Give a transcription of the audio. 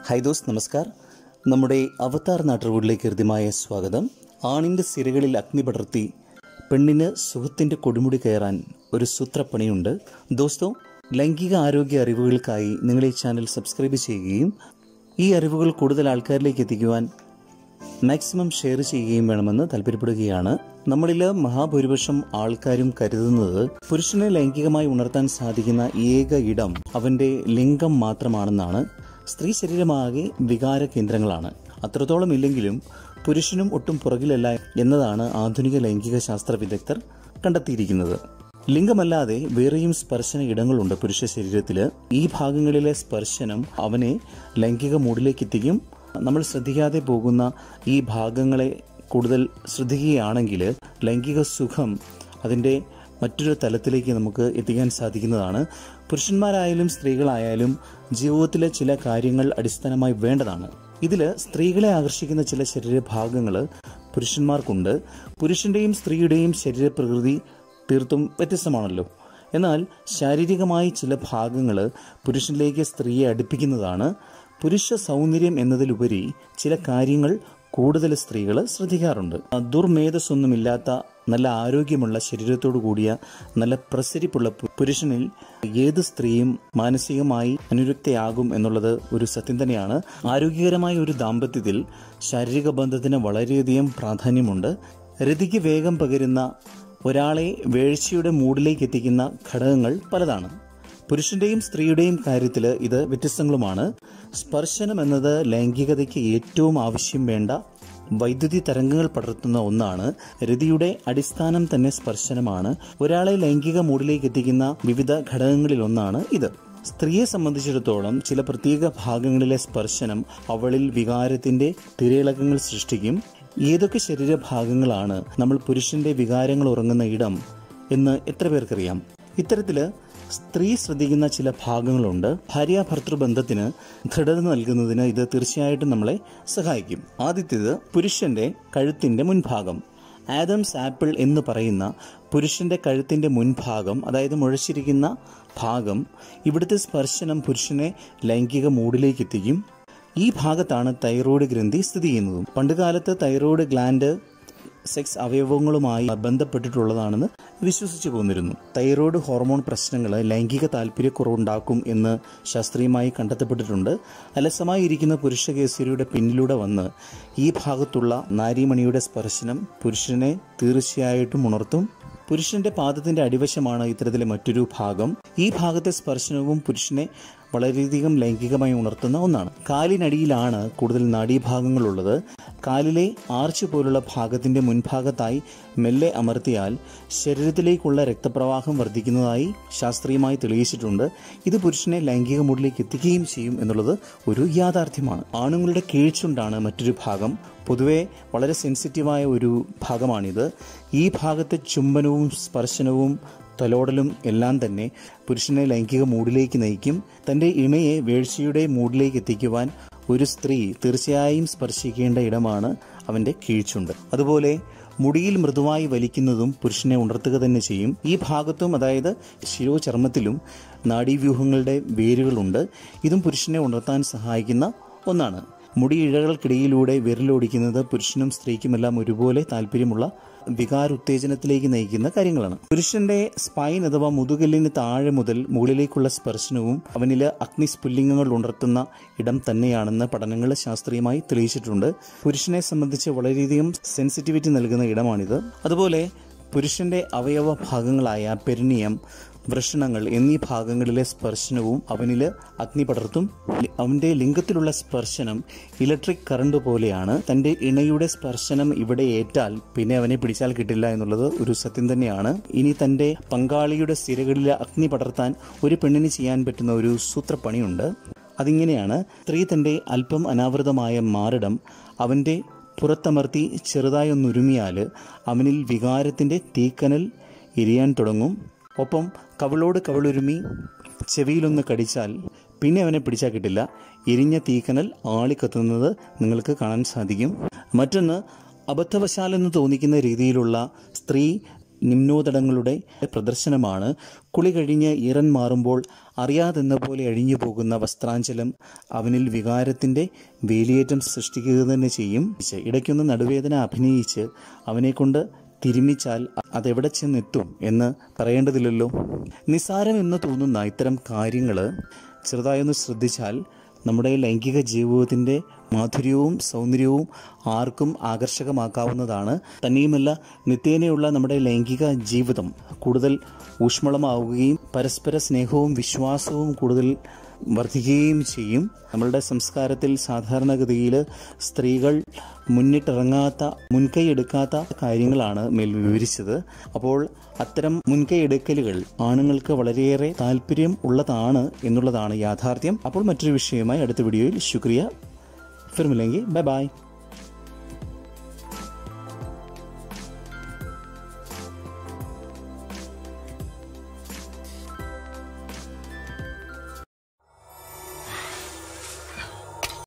hi those നമസ്കാർ നമ്മുടെ അവതാർ നാട്ടുകൂടിലേക്ക് ഹൃദ്യമായ സ്വാഗതം ആണിൻ്റെ സിരകളിൽ അഗ്നി പടർത്തി പെണ്ണിന് സുഖത്തിൻ്റെ കൊടുമുടി കയറാൻ ഒരു സൂത്രപ്പണിയുണ്ട് ദോസ്തോ ലൈംഗിക ആരോഗ്യ അറിവുകൾക്കായി നിങ്ങൾ ഈ ചാനൽ സബ്സ്ക്രൈബ് ചെയ്യുകയും ഈ അറിവുകൾ കൂടുതൽ ആൾക്കാരിലേക്ക് എത്തിക്കുവാൻ മാക്സിമം ഷെയർ ചെയ്യുകയും വേണമെന്ന് താല്പര്യപ്പെടുകയാണ് നമ്മളിൽ മഹാഭൂരിപക്ഷം ആൾക്കാരും കരുതുന്നത് പുരുഷനെ ലൈംഗികമായി ഉണർത്താൻ സാധിക്കുന്ന ഏക ഇടം അവന്റെ ലിംഗം മാത്രമാണെന്നാണ് സ്ത്രീ ശരീരമാകെ വികാര കേന്ദ്രങ്ങളാണ് അത്രത്തോളം ഇല്ലെങ്കിലും പുരുഷനും ഒട്ടും പുറകിലല്ല എന്നതാണ് ആധുനിക ലൈംഗിക ശാസ്ത്ര വിദഗ്ധർ കണ്ടെത്തിയിരിക്കുന്നത് ലിംഗമല്ലാതെ വേറെയും സ്പർശന ഇടങ്ങളുണ്ട് പുരുഷ ശരീരത്തിൽ ഈ ഭാഗങ്ങളിലെ സ്പർശനം അവനെ ലൈംഗിക മൂഡിലേക്ക് എത്തിക്കും നമ്മൾ ശ്രദ്ധിക്കാതെ പോകുന്ന ഈ ഭാഗങ്ങളെ കൂടുതൽ ശ്രദ്ധിക്കുകയാണെങ്കിൽ ലൈംഗിക സുഖം അതിൻ്റെ മറ്റൊരു തലത്തിലേക്ക് നമുക്ക് എത്തിക്കാൻ സാധിക്കുന്നതാണ് പുരുഷന്മാരായാലും സ്ത്രീകളായാലും ജീവിതത്തിലെ ചില കാര്യങ്ങൾ അടിസ്ഥാനമായി വേണ്ടതാണ് ഇതിൽ സ്ത്രീകളെ ആകർഷിക്കുന്ന ചില ശരീരഭാഗങ്ങൾ പുരുഷന്മാർക്കുണ്ട് പുരുഷന്റെയും സ്ത്രീയുടെയും ശരീരപ്രകൃതി തീർത്തും വ്യത്യസ്തമാണല്ലോ എന്നാൽ ശാരീരികമായി ചില ഭാഗങ്ങൾ പുരുഷനിലേക്ക് സ്ത്രീയെ അടുപ്പിക്കുന്നതാണ് പുരുഷ സൗന്ദര്യം എന്നതിലുപരി ചില കാര്യങ്ങൾ കൂടുതൽ സ്ത്രീകൾ ശ്രദ്ധിക്കാറുണ്ട് ദുർമേധസ്സൊന്നുമില്ലാത്ത നല്ല ആരോഗ്യമുള്ള ശരീരത്തോടു കൂടിയ നല്ല പ്രസരിപ്പുള്ള പു- പുരുഷനിൽ ഏത് സ്ത്രീയും മാനസികമായി അനുരക്തയാകും എന്നുള്ളത് ഒരു സത്യം തന്നെയാണ് ആരോഗ്യകരമായ ഒരു ദാമ്പത്യത്തിൽ ശാരീരിക ബന്ധത്തിന് വളരെയധികം പ്രാധാന്യമുണ്ട് രതിക്ക് വേഗം പകരുന്ന ഒരാളെ വേഴ്ചയുടെ മൂഡിലേക്ക് എത്തിക്കുന്ന ഘടകങ്ങൾ പലതാണ് പുരുഷന്റെയും സ്ത്രീയുടെയും കാര്യത്തിൽ ഇത് വ്യത്യസ്തങ്ങളുമാണ് സ്പർശനം എന്നത് ലൈംഗികതയ്ക്ക് ഏറ്റവും ആവശ്യം വേണ്ട വൈദ്യുതി തരംഗങ്ങൾ പടർത്തുന്ന ഒന്നാണ് രതിയുടെ അടിസ്ഥാനം തന്നെ സ്പർശനമാണ് ഒരാളെ ലൈംഗിക മൂഡിലേക്ക് എത്തിക്കുന്ന വിവിധ ഘടകങ്ങളിൽ ഒന്നാണ് ഇത് സ്ത്രീയെ സംബന്ധിച്ചിടത്തോളം ചില പ്രത്യേക ഭാഗങ്ങളിലെ സ്പർശനം അവളിൽ വികാരത്തിന്റെ തിരയിളക്കങ്ങൾ സൃഷ്ടിക്കും ഏതൊക്കെ ശരീരഭാഗങ്ങളാണ് നമ്മൾ പുരുഷന്റെ വികാരങ്ങൾ ഉറങ്ങുന്ന ഇടം എന്ന് എത്ര പേർക്കറിയാം ഇത്തരത്തില് സ്ത്രീ ശ്രദ്ധിക്കുന്ന ചില ഭാഗങ്ങളുണ്ട് ഭാര്യ ഭർത്തൃ ബന്ധത്തിന് ദൃഢത നൽകുന്നതിന് ഇത് തീർച്ചയായിട്ടും നമ്മളെ സഹായിക്കും ആദ്യത്തേത് പുരുഷന്റെ കഴുത്തിന്റെ മുൻഭാഗം ആദംസ് ആപ്പിൾ എന്ന് പറയുന്ന പുരുഷന്റെ കഴുത്തിന്റെ മുൻഭാഗം അതായത് മുഴച്ചിരിക്കുന്ന ഭാഗം ഇവിടുത്തെ സ്പർശനം പുരുഷനെ ലൈംഗിക മൂഡിലേക്ക് എത്തിക്കും ഈ ഭാഗത്താണ് തൈറോയ്ഡ് ഗ്രന്ഥി സ്ഥിതി ചെയ്യുന്നതും പണ്ടുകാലത്ത് തൈറോയ്ഡ് ഗ്ലാൻഡ് സെക്സ് അവയവങ്ങളുമായി ബന്ധപ്പെട്ടിട്ടുള്ളതാണെന്ന് വിശ്വസിച്ചു പോന്നിരുന്നു തൈറോയ്ഡ് ഹോർമോൺ പ്രശ്നങ്ങൾ ലൈംഗിക താല്പര്യക്കുറവുണ്ടാക്കും എന്ന് ശാസ്ത്രീയമായി കണ്ടെത്തപ്പെട്ടിട്ടുണ്ട് അലസമായി ഇരിക്കുന്ന പുരുഷകേസരിയുടെ പിന്നിലൂടെ വന്ന് ഈ ഭാഗത്തുള്ള നാരിമണിയുടെ സ്പർശനം പുരുഷനെ തീർച്ചയായിട്ടും ഉണർത്തും പുരുഷന്റെ പാദത്തിന്റെ അടിവശമാണ് ഇത്തരത്തിലെ മറ്റൊരു ഭാഗം ഈ ഭാഗത്തെ സ്പർശനവും പുരുഷനെ വളരെയധികം ലൈംഗികമായി ഉണർത്തുന്ന ഒന്നാണ് കാലിനടിയിലാണ് കൂടുതൽ നാഡീഭാഗങ്ങളുള്ളത് കാലിലെ ആർച്ച് പോലുള്ള ഭാഗത്തിന്റെ മുൻഭാഗത്തായി മെല്ലെ അമർത്തിയാൽ ശരീരത്തിലേക്കുള്ള രക്തപ്രവാഹം വർദ്ധിക്കുന്നതായി ശാസ്ത്രീയമായി തെളിയിച്ചിട്ടുണ്ട് ഇത് പുരുഷനെ ലൈംഗിക മൂഡിലേക്ക് എത്തിക്കുകയും ചെയ്യും എന്നുള്ളത് ഒരു യാഥാർത്ഥ്യമാണ് ആണുങ്ങളുടെ കീഴ്ച്ചുണ്ടാണ് മറ്റൊരു ഭാഗം പൊതുവെ വളരെ സെൻസിറ്റീവായ ഒരു ഭാഗമാണിത് ഈ ഭാഗത്തെ ചുംബനവും സ്പർശനവും തലോടലും എല്ലാം തന്നെ പുരുഷനെ ലൈംഗിക മൂഡിലേക്ക് നയിക്കും തന്റെ ഇണയെ വേഴ്ചയുടെ മൂഡിലേക്ക് എത്തിക്കുവാൻ ഒരു സ്ത്രീ തീർച്ചയായും സ്പർശിക്കേണ്ട ഇടമാണ് അവന്റെ കീഴ്ച്ചുണ്ട് അതുപോലെ മുടിയിൽ മൃദുവായി വലിക്കുന്നതും പുരുഷനെ ഉണർത്തുക തന്നെ ചെയ്യും ഈ ഭാഗത്തും അതായത് ശിരോചർമ്മത്തിലും നാഡീവ്യൂഹങ്ങളുടെ വേരുകളുണ്ട് ഇതും പുരുഷനെ ഉണർത്താൻ സഹായിക്കുന്ന ഒന്നാണ് മുടിയിഴകൾക്കിടയിലൂടെ വിരലോടിക്കുന്നത് പുരുഷനും സ്ത്രീക്കുമെല്ലാം ഒരുപോലെ താല്പര്യമുള്ള വികാരോത്തേജനത്തിലേക്ക് നയിക്കുന്ന കാര്യങ്ങളാണ് പുരുഷന്റെ സ്പൈൻ അഥവാ മുതുകല്ലിന് താഴെ മുതൽ മുകളിലേക്കുള്ള സ്പർശനവും അവനില് അഗ്നിസ്ഫുല്ലിംഗങ്ങൾ ഉണർത്തുന്ന ഇടം തന്നെയാണെന്ന് പഠനങ്ങൾ ശാസ്ത്രീയമായി തെളിയിച്ചിട്ടുണ്ട് പുരുഷനെ സംബന്ധിച്ച് വളരെയധികം സെൻസിറ്റിവിറ്റി നൽകുന്ന ഇടമാണിത് അതുപോലെ പുരുഷന്റെ അവയവ ഭാഗങ്ങളായ പെരിനിയം വൃഷണങ്ങൾ എന്നീ ഭാഗങ്ങളിലെ സ്പർശനവും അവനിൽ അഗ്നി പടർത്തും അവന്റെ ലിംഗത്തിലുള്ള സ്പർശനം ഇലക്ട്രിക് കറണ്ട് പോലെയാണ് തന്റെ ഇണയുടെ സ്പർശനം ഇവിടെ ഏറ്റാൽ പിന്നെ അവനെ പിടിച്ചാൽ കിട്ടില്ല എന്നുള്ളത് ഒരു സത്യം തന്നെയാണ് ഇനി തന്റെ പങ്കാളിയുടെ സ്ഥിരകളിലെ അഗ്നി പടർത്താൻ ഒരു പെണ്ണിന് ചെയ്യാൻ പറ്റുന്ന ഒരു സൂത്രപ്പണിയുണ്ട് അതിങ്ങനെയാണ് സ്ത്രീ തന്റെ അല്പം അനാവൃതമായ മാറിടം അവന്റെ പുറത്തമർത്തി ചെറുതായി ഒന്നുരുമിയാൽ അവനിൽ വികാരത്തിന്റെ തീക്കനൽ എരിയാൻ തുടങ്ങും ഒപ്പം കവിളോട് കവിളുരുമി ചെവിയിലൊന്ന് കടിച്ചാൽ പിന്നെ അവനെ പിടിച്ചാൽ കിട്ടില്ല എരിഞ്ഞ തീക്കനൽ ആളിക്കത്തുന്നത് നിങ്ങൾക്ക് കാണാൻ സാധിക്കും മറ്റൊന്ന് അബദ്ധവശാലെന്ന് തോന്നിക്കുന്ന രീതിയിലുള്ള സ്ത്രീ നിമ്നോദടങ്ങളുടെ പ്രദർശനമാണ് കുളി കഴിഞ്ഞ് ഈറൻ മാറുമ്പോൾ അറിയാതെന്ന പോലെ അഴിഞ്ഞു പോകുന്ന വസ്ത്രാഞ്ചലം അവനിൽ വികാരത്തിൻ്റെ വേലിയേറ്റം സൃഷ്ടിക്കുക തന്നെ ചെയ്യും ഇടയ്ക്കൊന്ന് നടുവേദന അഭിനയിച്ച് അവനെക്കൊണ്ട് തിരുമിച്ചാൽ അതെവിടെ ചെന്നെത്തും എന്ന് പറയേണ്ടതില്ലല്ലോ നിസ്സാരം എന്ന് തോന്നുന്ന ഇത്തരം കാര്യങ്ങൾ ചെറുതായൊന്ന് ശ്രദ്ധിച്ചാൽ നമ്മുടെ ലൈംഗിക ജീവിതത്തിൻ്റെ മാധുര്യവും സൗന്ദര്യവും ആർക്കും ആകർഷകമാക്കാവുന്നതാണ് തന്നെയുമല്ല നിത്യേനയുള്ള നമ്മുടെ ലൈംഗിക ജീവിതം കൂടുതൽ ഊഷ്മളമാവുകയും പരസ്പര സ്നേഹവും വിശ്വാസവും കൂടുതൽ വർദ്ധിക്കുകയും ചെയ്യും നമ്മളുടെ സംസ്കാരത്തിൽ സാധാരണഗതിയിൽ സ്ത്രീകൾ മുന്നിട്ടിറങ്ങാത്ത മുൻകൈ എടുക്കാത്ത കാര്യങ്ങളാണ് മേൽ വിവരിച്ചത് അപ്പോൾ അത്തരം മുൻകൈ എടുക്കലുകൾ ആണുങ്ങൾക്ക് വളരെയേറെ താല്പര്യം ഉള്ളതാണ് എന്നുള്ളതാണ് യാഥാർത്ഥ്യം അപ്പോൾ മറ്റൊരു വിഷയമായി അടുത്ത വീഡിയോയിൽ ശുക്രിയ ഫിർ മിലെങ്കി ബൈ ബൈ